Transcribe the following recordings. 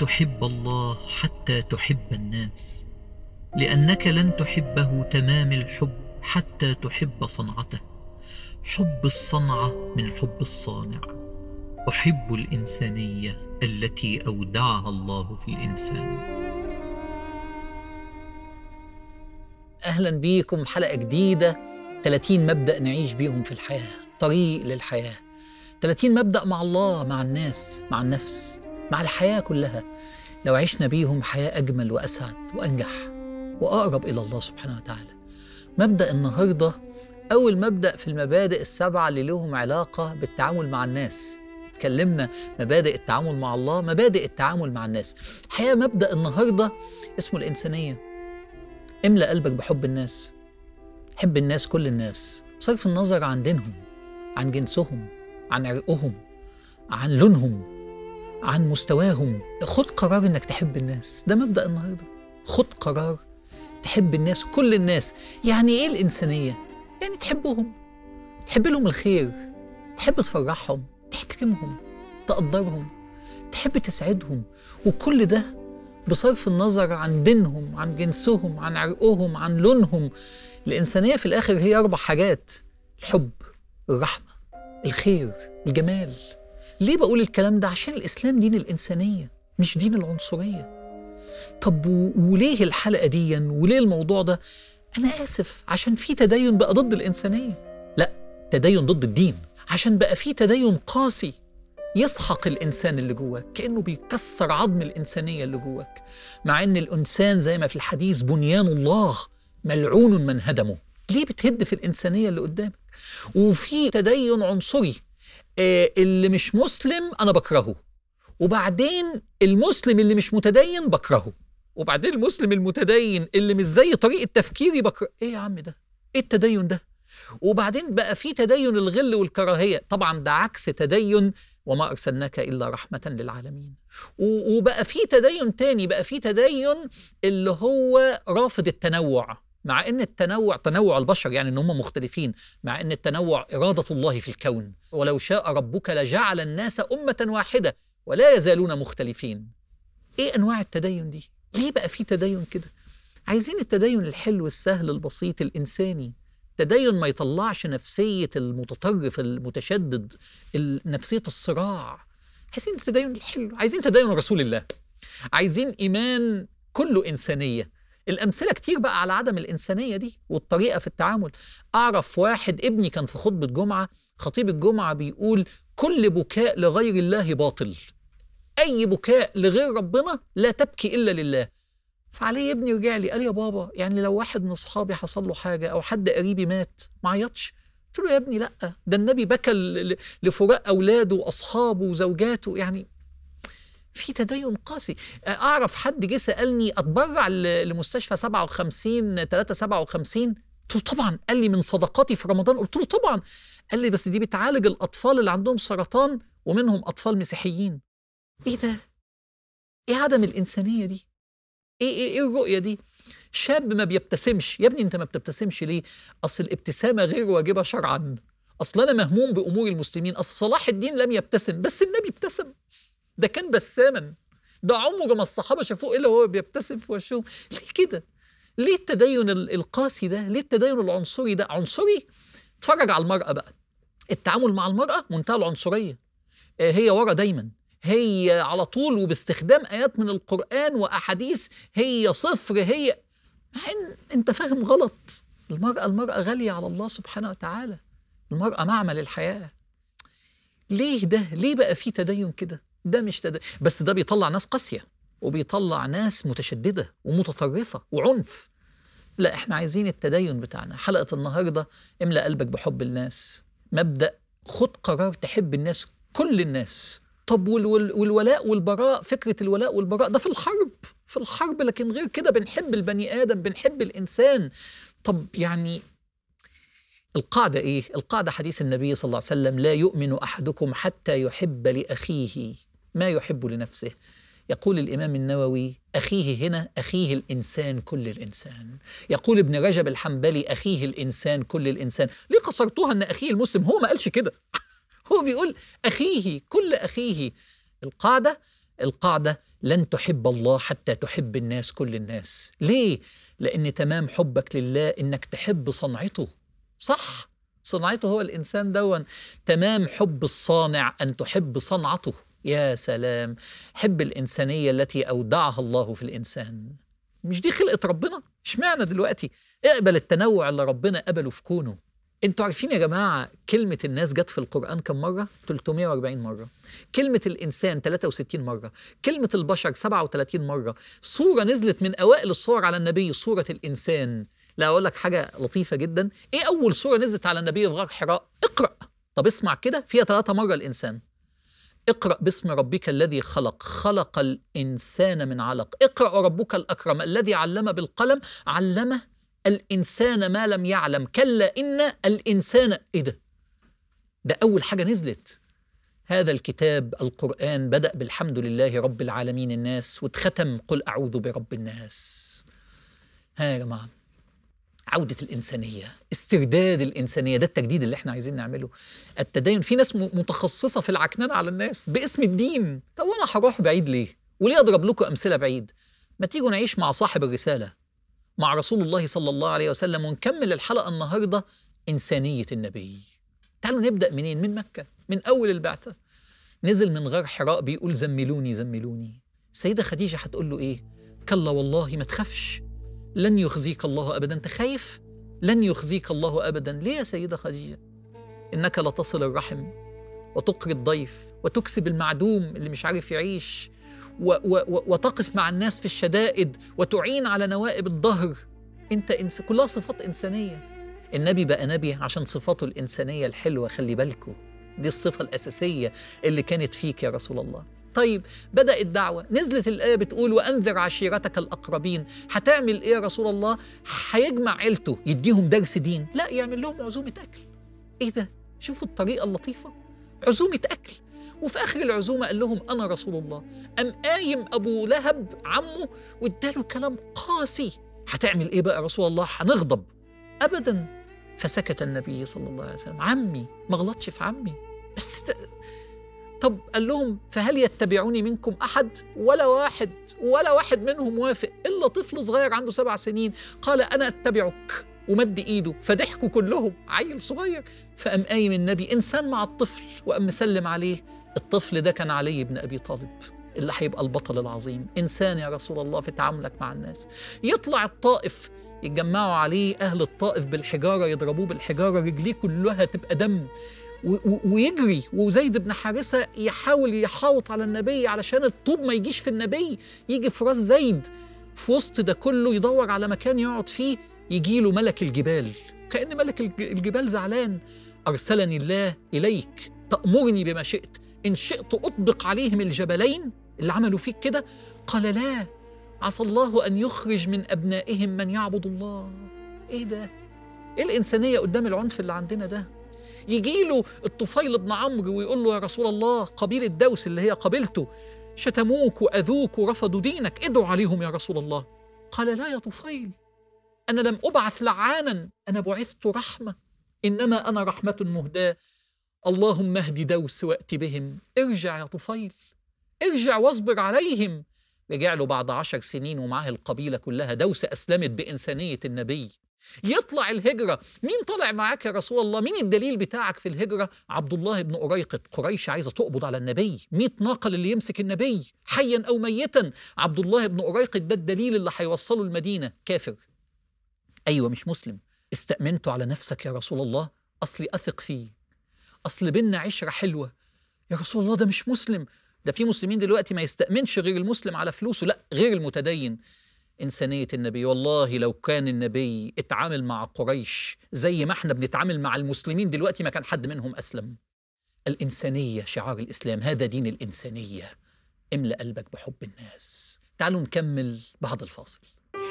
تحب الله حتى تحب الناس لانك لن تحبه تمام الحب حتى تحب صنعته حب الصنعه من حب الصانع احب الانسانيه التي اودعها الله في الانسان اهلا بيكم حلقه جديده 30 مبدا نعيش بيهم في الحياه طريق للحياه 30 مبدا مع الله مع الناس مع النفس مع الحياه كلها لو عشنا بيهم حياه اجمل واسعد وانجح واقرب الى الله سبحانه وتعالى مبدا النهارده اول مبدا في المبادئ السبعه اللي لهم علاقه بالتعامل مع الناس اتكلمنا مبادئ التعامل مع الله مبادئ التعامل مع الناس الحقيقه مبدا النهارده اسمه الانسانيه املا قلبك بحب الناس حب الناس كل الناس بصرف النظر عن دينهم عن جنسهم عن عرقهم عن لونهم عن مستواهم خد قرار انك تحب الناس ده مبدا النهارده خد قرار تحب الناس كل الناس يعني ايه الانسانيه يعني تحبهم تحب لهم الخير تحب تفرحهم تحترمهم تقدرهم تحب تسعدهم وكل ده بصرف النظر عن دينهم عن جنسهم عن عرقهم عن لونهم الإنسانية في الآخر هي أربع حاجات الحب الرحمة الخير الجمال ليه بقول الكلام ده عشان الإسلام دين الإنسانية مش دين العنصرية طب وليه الحلقة دي وليه الموضوع ده أنا آسف عشان في تدين بقى ضد الإنسانية لا تدين ضد الدين عشان بقى في تدين قاسي يسحق الإنسان اللي جواك كأنه بيكسر عظم الإنسانية اللي جواك مع أن الإنسان زي ما في الحديث بنيان الله ملعون من هدمه ليه بتهد في الإنسانية اللي قدامك وفي تدين عنصري آه اللي مش مسلم أنا بكرهه وبعدين المسلم اللي مش متدين بكرهه وبعدين المسلم المتدين اللي مش زي طريقة تفكيري بكره إيه يا عم ده إيه التدين ده وبعدين بقى في تدين الغل والكراهية طبعا ده عكس تدين وما أرسلناك إلا رحمة للعالمين وبقى في تدين تاني بقى في تدين اللي هو رافض التنوع مع ان التنوع تنوع البشر يعني ان هم مختلفين مع ان التنوع اراده الله في الكون ولو شاء ربك لجعل الناس امه واحده ولا يزالون مختلفين ايه انواع التدين دي ليه بقى في تدين كده عايزين التدين الحلو السهل البسيط الانساني تدين ما يطلعش نفسيه المتطرف المتشدد نفسيه الصراع عايزين التدين الحلو عايزين تدين رسول الله عايزين ايمان كله انسانيه الأمثلة كتير بقى على عدم الإنسانية دي والطريقة في التعامل أعرف واحد ابني كان في خطبة جمعة خطيب الجمعة بيقول كل بكاء لغير الله باطل أي بكاء لغير ربنا لا تبكي إلا لله فعليه ابني رجع لي قال يا بابا يعني لو واحد من أصحابي حصل له حاجة أو حد قريبي مات ما عيطش قلت له يا ابني لا ده النبي بكى لفراق أولاده وأصحابه وزوجاته يعني في تدين قاسي اعرف حد جه سالني اتبرع لمستشفى 57 357 قلت له طبعا قال لي من صدقاتي في رمضان قلت له طبعا قال لي بس دي بتعالج الاطفال اللي عندهم سرطان ومنهم اطفال مسيحيين ايه ده ايه عدم الانسانيه دي ايه ايه, إيه الرؤيه دي شاب ما بيبتسمش يا ابني انت ما بتبتسمش ليه اصل الابتسامه غير واجبه شرعا اصل انا مهموم بامور المسلمين اصل صلاح الدين لم يبتسم بس النبي ابتسم ده كان بساما ده عمره ما الصحابه شافوه الا وهو بيبتسم في وشهم ليه كده ليه التدين القاسي ده ليه التدين العنصري ده عنصري اتفرج على المراه بقى التعامل مع المراه منتهى العنصريه هي ورا دايما هي على طول وباستخدام ايات من القران واحاديث هي صفر هي مع ان انت فاهم غلط المراه المراه غاليه على الله سبحانه وتعالى المراه معمل الحياه ليه ده ليه بقى في تدين كده ده مش تد... بس ده بيطلع ناس قاسية وبيطلع ناس متشددة ومتطرفة وعنف لا احنا عايزين التدين بتاعنا حلقة النهاردة املأ قلبك بحب الناس مبدأ خد قرار تحب الناس كل الناس طب وال وال والولاء والبراء فكرة الولاء والبراء ده في الحرب في الحرب لكن غير كده بنحب البني آدم بنحب الإنسان طب يعني القاعدة إيه؟ القاعدة حديث النبي صلى الله عليه وسلم لا يؤمن أحدكم حتى يحب لأخيه ما يحب لنفسه يقول الإمام النووي أخيه هنا أخيه الإنسان كل الإنسان يقول ابن رجب الحنبلي أخيه الإنسان كل الإنسان ليه قصرتوها أن أخيه المسلم هو ما قالش كده هو بيقول أخيه كل أخيه القاعدة القاعدة لن تحب الله حتى تحب الناس كل الناس ليه؟ لأن تمام حبك لله إنك تحب صنعته صح صنعته هو الإنسان دون تمام حب الصانع أن تحب صنعته يا سلام حب الإنسانية التي أودعها الله في الإنسان مش دي خلقة ربنا اشمعنى دلوقتي اقبل التنوع اللي ربنا قبله في كونه انتوا عارفين يا جماعة كلمة الناس جت في القرآن كم مرة؟ 340 مرة كلمة الإنسان 63 مرة كلمة البشر 37 مرة صورة نزلت من أوائل الصور على النبي صورة الإنسان لا أقول لك حاجة لطيفة جدا إيه أول صورة نزلت على النبي في غار حراء؟ اقرأ طب اسمع كده فيها ثلاثة مرة الإنسان اقرأ باسم ربك الذي خلق خلق الإنسان من علق اقرأ وربك الأكرم الذي علم بالقلم علمه الإنسان ما لم يعلم كلا إن الإنسان إيه ده ده أول حاجة نزلت هذا الكتاب القرآن بدأ بالحمد لله رب العالمين الناس واتختم قل أعوذ برب الناس ها يا جماعة عودة الإنسانية استرداد الإنسانية ده التجديد اللي احنا عايزين نعمله التدين في ناس م- متخصصة في العكننة على الناس باسم الدين طب وأنا هروح بعيد ليه وليه أضرب لكم أمثلة بعيد ما تيجوا نعيش مع صاحب الرسالة مع رسول الله صلى الله عليه وسلم ونكمل الحلقة النهاردة إنسانية النبي تعالوا نبدأ منين من مكة من أول البعثة نزل من غار حراء بيقول زملوني زملوني السيدة خديجة هتقول له إيه كلا والله ما تخافش لن يخزيك الله أبدا أنت خايف لن يخزيك الله أبدا ليه يا سيدة خديجة إنك لتصل الرحم وتقري الضيف وتكسب المعدوم اللي مش عارف يعيش و و و وتقف مع الناس في الشدائد وتعين على نوائب الظهر انت إنس... كلها صفات انسانيه النبي بقى نبي عشان صفاته الانسانيه الحلوه خلي بالكم دي الصفه الاساسيه اللي كانت فيك يا رسول الله طيب بدأت الدعوة نزلت الآية بتقول وأنذر عشيرتك الأقربين هتعمل إيه يا رسول الله هيجمع عيلته يديهم درس دين لا يعمل لهم عزومة أكل إيه ده شوفوا الطريقة اللطيفة عزومة أكل وفي آخر العزومة قال لهم أنا رسول الله أم قايم أبو لهب عمه واداله كلام قاسي هتعمل إيه بقى يا رسول الله هنغضب أبدا فسكت النبي صلى الله عليه وسلم عمي ما غلطش في عمي بس ت... طب قال لهم فهل يتبعوني منكم أحد ولا واحد ولا واحد منهم وافق إلا طفل صغير عنده سبع سنين قال أنا أتبعك ومد إيده فضحكوا كلهم عيل صغير فقام قايم النبي إنسان مع الطفل وقام مسلم عليه الطفل ده كان علي بن أبي طالب اللي هيبقى البطل العظيم إنسان يا رسول الله في تعاملك مع الناس يطلع الطائف يتجمعوا عليه أهل الطائف بالحجارة يضربوه بالحجارة رجليه كلها تبقى دم ويجري وزيد بن حارثة يحاول يحاوط على النبي علشان الطوب ما يجيش في النبي يجي في راس زيد في وسط ده كله يدور على مكان يقعد فيه يجي له ملك الجبال كأن ملك الجبال زعلان أرسلني الله إليك تأمرني بما شئت إن شئت أطبق عليهم الجبلين اللي عملوا فيك كده قال لا عسى الله أن يخرج من أبنائهم من يعبد الله إيه ده؟ إيه الإنسانية قدام العنف اللي عندنا ده؟ يجي له الطفيل بن عمرو ويقول له يا رسول الله قبيلة دوس اللي هي قبيلته شتموك وأذوك ورفضوا دينك ادعوا عليهم يا رسول الله قال لا يا طفيل أنا لم أبعث لعانا أنا بعثت رحمة إنما أنا رحمة مهداة اللهم اهد دوس وأت بهم ارجع يا طفيل ارجع واصبر عليهم رجع له بعد عشر سنين ومعاه القبيلة كلها دوس أسلمت بإنسانية النبي يطلع الهجرة مين طلع معاك يا رسول الله مين الدليل بتاعك في الهجرة عبد الله بن أريقط قريش عايزة تقبض على النبي مئة ناقة اللي يمسك النبي حيا أو ميتا عبد الله بن أريقط ده الدليل اللي هيوصله المدينة كافر أيوة مش مسلم استأمنته على نفسك يا رسول الله أصلي أثق فيه أصل بينا عشرة حلوة يا رسول الله ده مش مسلم ده في مسلمين دلوقتي ما يستأمنش غير المسلم على فلوسه لا غير المتدين إنسانية النبي والله لو كان النبي اتعامل مع قريش زي ما احنا بنتعامل مع المسلمين دلوقتي ما كان حد منهم أسلم الإنسانية شعار الإسلام هذا دين الإنسانية املأ قلبك بحب الناس تعالوا نكمل بعد الفاصل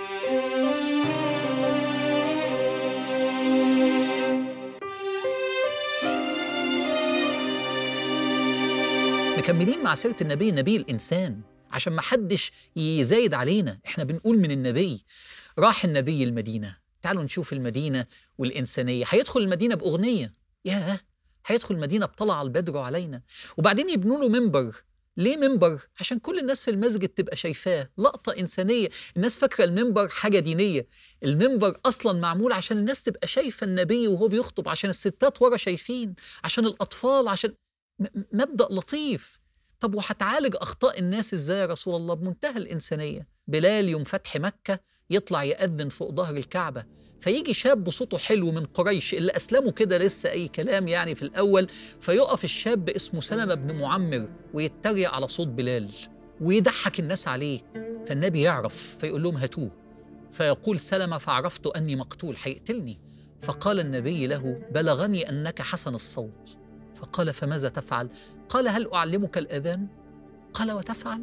مكملين مع سيرة النبي نبي الإنسان عشان ما حدش يزايد علينا احنا بنقول من النبي راح النبي المدينة تعالوا نشوف المدينة والإنسانية هيدخل المدينة بأغنية ياه هيدخل المدينة بطلع البدر علينا وبعدين يبنوا له منبر ليه منبر؟ عشان كل الناس في المسجد تبقى شايفاه لقطة إنسانية الناس فاكرة المنبر حاجة دينية المنبر أصلا معمول عشان الناس تبقى شايفة النبي وهو بيخطب عشان الستات ورا شايفين عشان الأطفال عشان م- مبدأ لطيف طب وهتعالج أخطاء الناس إزاي يا رسول الله بمنتهى الإنسانية بلال يوم فتح مكة يطلع يأذن فوق ظهر الكعبة فيجي شاب بصوته حلو من قريش اللي أسلموا كده لسه أي كلام يعني في الأول فيقف الشاب اسمه سلمة بن معمر ويتريق على صوت بلال ويضحك الناس عليه فالنبي يعرف فيقول لهم هاتوه فيقول سلمة فعرفت أني مقتول هيقتلني فقال النبي له بلغني أنك حسن الصوت فقال فماذا تفعل قال هل أعلمك الأذان قال وتفعل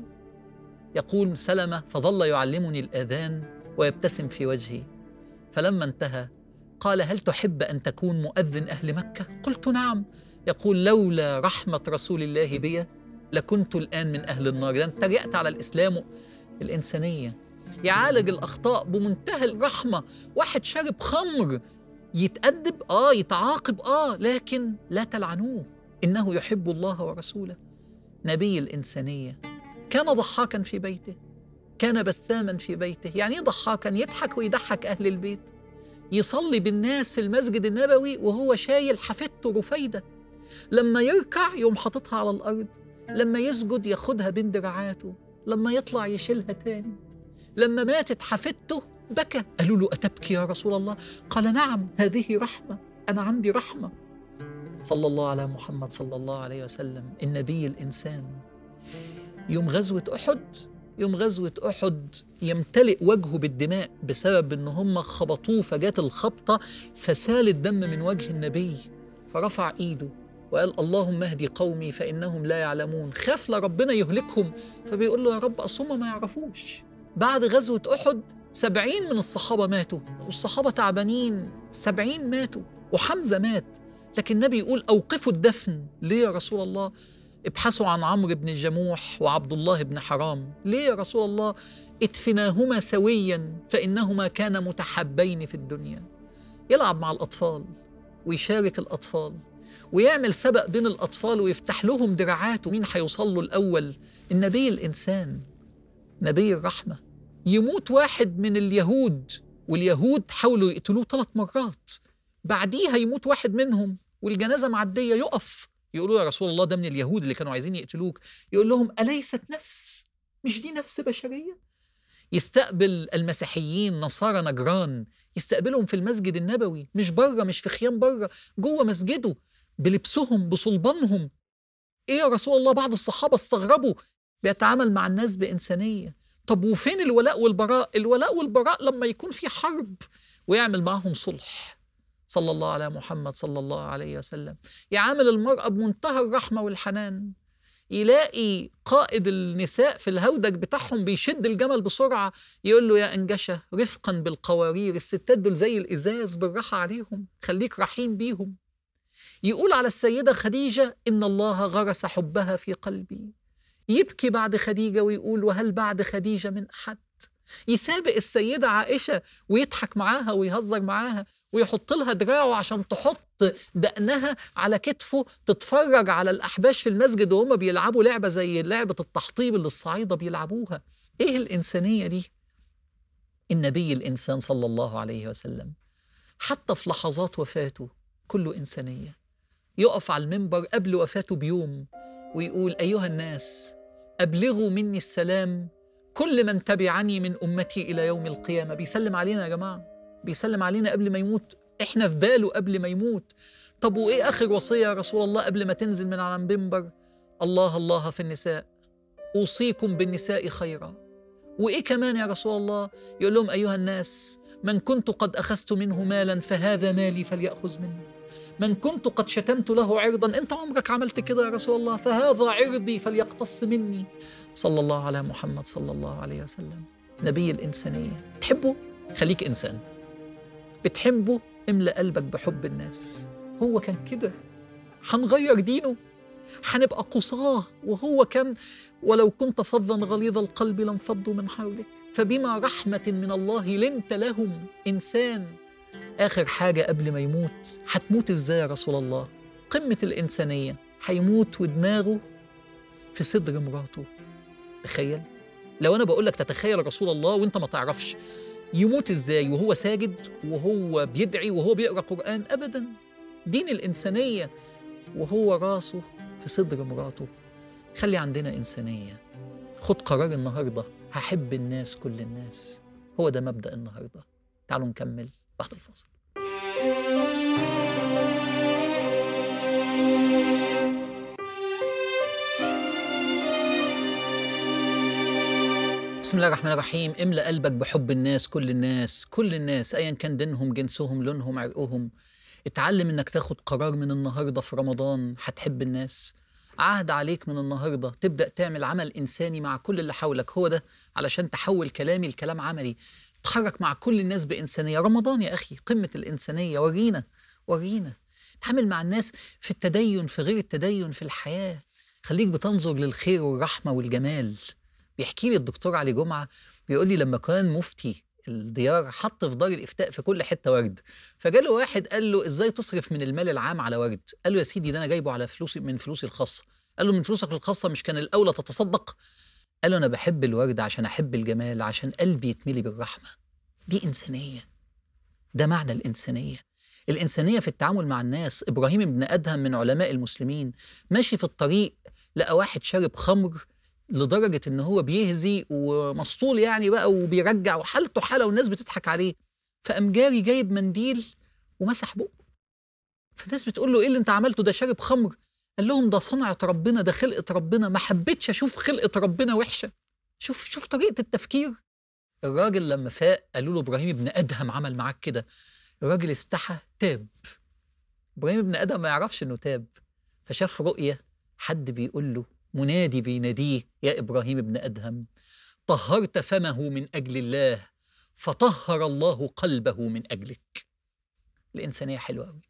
يقول سلمة فظل يعلمني الأذان ويبتسم في وجهي فلما انتهى قال هل تحب أن تكون مؤذن أهل مكة قلت نعم يقول لولا رحمة رسول الله بي لكنت الآن من أهل النار ده أنت ريأت على الإسلام الإنسانية يعالج الأخطاء بمنتهى الرحمة واحد شارب خمر يتأدب آه يتعاقب آه لكن لا تلعنوه إنه يحب الله ورسوله نبي الإنسانية كان ضحاكا في بيته كان بساما في بيته يعني ايه ضحاكا يضحك ويضحك أهل البيت يصلي بالناس في المسجد النبوي وهو شايل حفيدته رفيدة لما يركع يقوم حاططها على الأرض لما يسجد ياخدها بين دراعاته لما يطلع يشيلها تاني لما ماتت حفيدته بكى قالوا له أتبكي يا رسول الله قال نعم هذه رحمة أنا عندي رحمة صلى الله على محمد صلى الله عليه وسلم النبي الإنسان يوم غزوة أحد يوم غزوة أحد يمتلئ وجهه بالدماء بسبب إن هم خبطوه فجات الخبطة فسال الدم من وجه النبي فرفع إيده وقال اللهم اهدي قومي فإنهم لا يعلمون خاف لربنا يهلكهم فبيقول له يا رب أصل هم ما يعرفوش بعد غزوة أحد سبعين من الصحابة ماتوا والصحابة تعبانين سبعين ماتوا وحمزة مات لكن النبي يقول أوقفوا الدفن ليه يا رسول الله ابحثوا عن عمرو بن الجموح وعبد الله بن حرام ليه يا رسول الله ادفناهما سويا فإنهما كانا متحبين في الدنيا يلعب مع الأطفال ويشارك الأطفال ويعمل سبق بين الأطفال ويفتح لهم دراعاته مين هيوصل له الأول النبي الإنسان نبي الرحمة يموت واحد من اليهود واليهود حاولوا يقتلوه ثلاث مرات بعديها يموت واحد منهم والجنازة معدية يقف يقولوا يا رسول الله ده من اليهود اللي كانوا عايزين يقتلوك يقول لهم أليست نفس مش دي نفس بشرية يستقبل المسيحيين نصارى نجران يستقبلهم في المسجد النبوي مش بره مش في خيام بره جوه مسجده بلبسهم بصلبانهم ايه يا رسول الله بعض الصحابه استغربوا بيتعامل مع الناس بانسانيه طب وفين الولاء والبراء الولاء والبراء لما يكون في حرب ويعمل معهم صلح صلى الله على محمد صلى الله عليه وسلم يعامل المرأة بمنتهى الرحمة والحنان يلاقي قائد النساء في الهودج بتاعهم بيشد الجمل بسرعة يقول له يا أنجشة رفقا بالقوارير الستات دول زي الإزاز بالراحة عليهم خليك رحيم بيهم يقول على السيدة خديجة إن الله غرس حبها في قلبي يبكي بعد خديجة ويقول وهل بعد خديجة من أحد يسابق السيدة عائشة ويضحك معاها ويهزر معاها ويحط لها دراعه عشان تحط دقنها على كتفه تتفرج على الأحباش في المسجد وهم بيلعبوا لعبة زي لعبة التحطيب اللي الصعايدة بيلعبوها إيه الإنسانية دي؟ النبي الإنسان صلى الله عليه وسلم حتى في لحظات وفاته كله إنسانية يقف على المنبر قبل وفاته بيوم ويقول أيها الناس أبلغوا مني السلام كل من تبعني من أمتي إلى يوم القيامة بيسلم علينا يا جماعة بيسلم علينا قبل ما يموت إحنا في باله قبل ما يموت طب وإيه آخر وصية يا رسول الله قبل ما تنزل من على المنبر الله الله في النساء أوصيكم بالنساء خيرا وإيه كمان يا رسول الله يقول لهم أيها الناس من كنت قد أخذت منه مالا فهذا مالي فليأخذ منه من كنت قد شتمت له عرضا انت عمرك عملت كده يا رسول الله فهذا عرضي فليقتص مني صلى الله على محمد صلى الله عليه وسلم نبي الإنسانية تحبه خليك إنسان بتحبه املأ قلبك بحب الناس هو كان كده هنغير دينه هنبقى قصاه وهو كان ولو كنت فظا غليظ القلب لانفضوا من حولك فبما رحمة من الله لنت لهم إنسان آخر حاجة قبل ما يموت هتموت إزاي يا رسول الله قمة الإنسانية هيموت ودماغه في صدر مراته تخيل لو انا بقول لك تتخيل رسول الله وانت ما تعرفش يموت ازاي وهو ساجد وهو بيدعي وهو بيقرا قران ابدا دين الانسانيه وهو راسه في صدر مراته خلي عندنا انسانيه خد قرار النهارده هحب الناس كل الناس هو ده مبدا النهارده تعالوا نكمل بعد الفاصل بسم الله الرحمن الرحيم املأ قلبك بحب الناس كل الناس كل الناس ايا كان دينهم جنسهم لونهم عرقهم اتعلم انك تاخد قرار من النهارده في رمضان هتحب الناس عهد عليك من النهارده تبدا تعمل عمل انساني مع كل اللي حولك هو ده علشان تحول كلامي لكلام عملي تحرك مع كل الناس بانسانيه رمضان يا اخي قمه الانسانيه ورينا ورينا تعامل مع الناس في التدين في غير التدين في الحياه خليك بتنظر للخير والرحمه والجمال بيحكي لي الدكتور علي جمعه بيقول لي لما كان مفتي الديار حط في دار الافتاء في كل حته ورد فجاله واحد قال له ازاي تصرف من المال العام على ورد قال له يا سيدي ده انا جايبه على فلوسي من فلوسي الخاصه قال له من فلوسك الخاصه مش كان الاولى تتصدق قال له انا بحب الورد عشان احب الجمال عشان قلبي يتملي بالرحمه دي انسانيه ده معنى الانسانيه الانسانيه في التعامل مع الناس ابراهيم بن ادهم من علماء المسلمين ماشي في الطريق لقى واحد شارب خمر لدرجه ان هو بيهزي ومسطول يعني بقى وبيرجع وحالته حاله والناس بتضحك عليه فقام جاري جايب منديل ومسح بقه فالناس بتقول له ايه اللي انت عملته ده شارب خمر قال لهم ده صنعة ربنا ده خلقة ربنا ما حبيتش اشوف خلقة ربنا وحشة شوف شوف طريقة التفكير الراجل لما فاق قالوا له ابراهيم ابن ادهم عمل معاك كده الراجل استحى تاب ابراهيم ابن ادهم ما يعرفش انه تاب فشاف رؤية حد بيقول له منادي بيناديه يا ابراهيم ابن ادهم طهرت فمه من اجل الله فطهر الله قلبه من اجلك الانسانيه حلوه قوي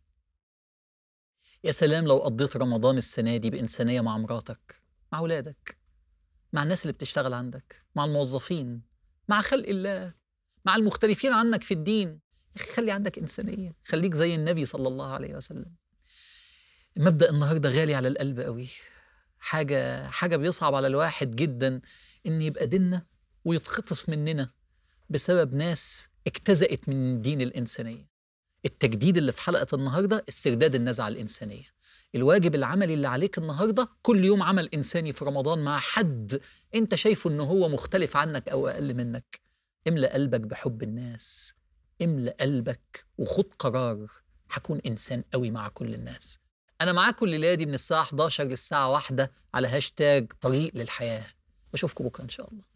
يا سلام لو قضيت رمضان السنه دي بانسانيه مع مراتك مع اولادك مع الناس اللي بتشتغل عندك مع الموظفين مع خلق الله مع المختلفين عنك في الدين يا اخي خلي عندك انسانيه خليك زي النبي صلى الله عليه وسلم مبدا النهارده غالي على القلب قوي حاجه حاجه بيصعب على الواحد جدا ان يبقى ديننا ويتخطف مننا بسبب ناس اجتزأت من دين الإنسانية التجديد اللي في حلقة النهاردة استرداد النزعة الإنسانية الواجب العملي اللي عليك النهاردة كل يوم عمل إنساني في رمضان مع حد أنت شايفه إنه هو مختلف عنك أو أقل منك املأ قلبك بحب الناس املأ قلبك وخد قرار هكون إنسان قوي مع كل الناس أنا معاكم الليلة دي من الساعة 11 للساعة 1 على هاشتاج طريق للحياة بشوفكم بكرة إن شاء الله